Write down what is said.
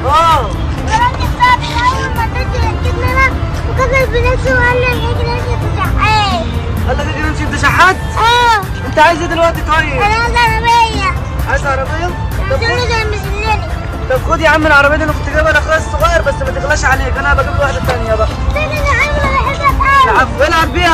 اه الراجل صعب اول ما اديت ركبنا انا وكسر بنفسه وقال لي هيجي لازم تزعقات قال لك اجي نمشي انت شحات اه انت عايز ايه دلوقتي طيب انا عايز عربيه عايز عربيه طب عشان خد زي مسلاني طب خد يا عم العربيه دي انا كنت جايبها لاخويا الصغير بس ما تغلاش عليك انا بجيب له واحده ثانيه بقى انا عامله بحبك قوي العب العب بيها